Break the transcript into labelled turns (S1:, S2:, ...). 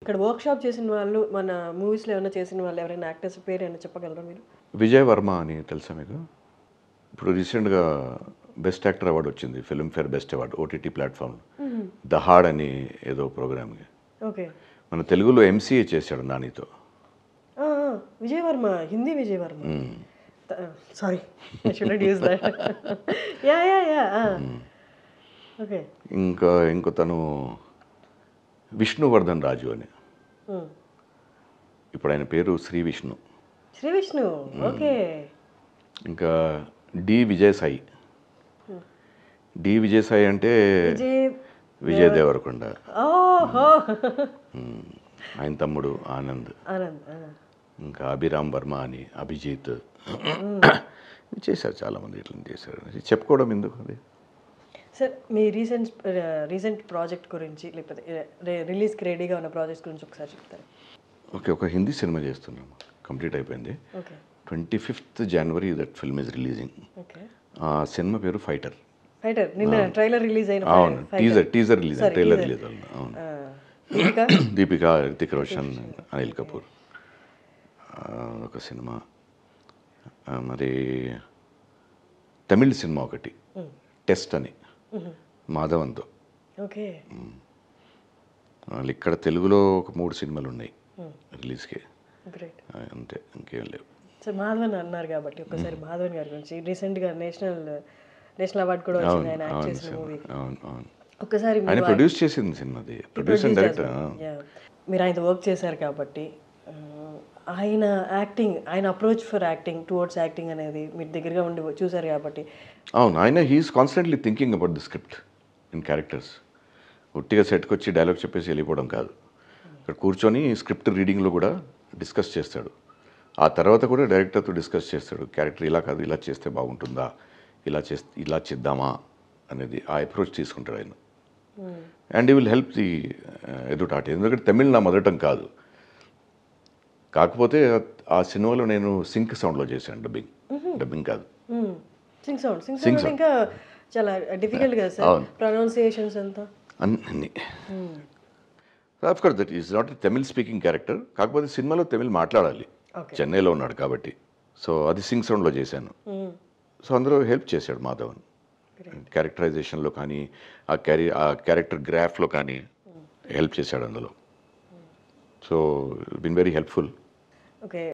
S1: ఇక్కడ work shop చేసిన వాళ్ళు మన మూవీస్లో ఏమైనా చేసిన వాళ్ళు ఎవరైనా యాక్టర్స్ పేరు ఏమైనా చెప్పగలరా మీరు
S2: విజయ్ వర్మ అని తెలుసా మీకు ఇప్పుడు రీసెంట్గా బెస్ట్ యాక్టర్ అవార్డు వచ్చింది Filmfare best award OTT platform Dahaad అని ఏదో ప్రోగ్రామ్కి
S1: ఓకే
S2: మన తెలుగులో ఎంసీఏ చేశాడు నానితో
S1: Vijay Varma Hindi Vijay Varma
S2: hmm.
S1: Sorry I should use that yeah yeah yeah okay
S2: ఇంకా ఇంకో తను విష్ణువర్ధన్ రాజు అని ఇప్పుడు ఆయన పేరు శ్రీ విష్ణు
S1: శ్రీ విష్ణు ఓకే
S2: ఇంకా డి విజయసాయి డి విజయసాయి అంటే
S1: విజయ్
S2: విజయ్ దేవరకొండ
S1: ఓహో
S2: మ్మ్. ఆయన తమ్ముడు ఆనంద్
S1: ఆనంద్ ఆనంద్
S2: ఇంకా అభిరామ్ వర్మ అని అభిజిత్ చేశారు చాలామంది ఇట్లా చేశారు చెప్పుకోవడం ఎందుకు అది
S1: సార్ మీ రీసెంట్ రీసెంట్ ప్రాజెక్ట్ గురించి లేకపోతే రిలీజ్కి రెడీగా ఉన్న ప్రాజెక్ట్స్ గురించి ఒకసారి చెప్తారు
S2: ఓకే ఒక హిందీ సినిమా చేస్తున్నాము కంప్లీట్ అయిపోయింది
S1: okay
S2: twenty fifth January that film is releasing
S1: okay
S2: ఆ సినిమా పేరు ఫైటర్
S1: ఫైటర్ నిన్న ట్రైలర్ రిలీజ్ అయిన
S2: అవును teaser teaser release
S1: Sorry,
S2: trailer
S1: teaser.
S2: Release అవును అవును
S1: ఆ, ఇంకా
S2: దీపిక రితిక్ రోషన్ అనిల్ కపూర్ ఆ, ఒక సినిమా ఆ, మరి తమిళ్ సినిమా ఒకటి టెస్ట్ అని మాధవన్తో
S1: ఓకే
S2: వాళ్ళు ఇక్కడ తెలుగులో ఒక మూడు సినిమాలు ఉన్నాయి రిలీజ్కి
S1: గ్రేట్
S2: ఆ, అంతే ఇంకేం లేవు
S1: సార్ మాధవన్ అన్నారు కాబట్టి ఒకసారి మాధవన్ గారి గురించి రీసెంట్గా నేషనల్ నేషనల్ అవార్డు కూడా వచ్చింది ఆయన యాక్ట్
S2: అవును
S1: చేసిన
S2: సినిమా
S1: మూవీ
S2: అవును అవును
S1: ఒక్కసారి
S2: ఆయన
S1: మీరు
S2: ప్రొడ్యూస్ చేసింది సినిమాది ప్రొడ్యూస్ అండ్ డైరెక్టర్
S1: Yeah. మీరు ఆయనతో వర్క్ చేశారు కాబట్టి ఆ, ఆయన యాక్టింగ్ ఆయన approach for acting towards acting అనేది మీరు దగ్గరగా ఉండి చూశారు కాబట్టి
S2: అవును ఆయన he's constantly thinking about the script in characters ఉట్టిగా సెట్కి వచ్చి డైలాగ్ చెప్పేసి వెళ్ళిపోవడం కాదు ఇక్కడ కూర్చొని స్క్రిప్ట్ రీడింగ్లో కూడా డిస్కస్ చేస్తాడు ఆ తర్వాత కూడా డైరెక్టర్తో డిస్కస్ చేస్తాడు క్యారెక్టర్ ఇలా కాదు ఇలా చేస్తే బాగుంటుందా ఇలా చేస్తే ఇలా చేద్దామా అనేది ఆ అప్రోచ్ తీసుకుంటాడు ఆయన and he will help the ఎదుట ఆర్ట్ ఎందుకంటే తమిళ్ నా మొదటం కాదు కాకపోతే ఆ సినిమాలో నేను సింక్ సౌండ్లో చేశాను డబ్బింగ్ డబ్బింగ్ కాదు
S1: sync sound sync
S2: Sing
S1: sound ఇంకా చాలా డిఫికల్ట్ కదా సార్
S2: అవును.
S1: ప్రొనౌన్సియేషన్స్ అంతా
S2: అన్ని of course that is not Tamil speaking character కాకపోతే సినిమాలో తమిళ్ మాట్లాడాలి
S1: Okay.
S2: చెన్నైలో ఉన్నాడు కాబట్టి సో అది సింగ్ సౌండ్లో చేశాను సో అందరూ హెల్ప్ చేశాడు మాధవన్ క్యారెక్టరైజేషన్లో కానీ ఆ క్యారీ ఆ క్యారెక్టర్ గ్రాఫ్లో కానీ హెల్ప్ చేశాడు అందులో so been very helpful
S1: okay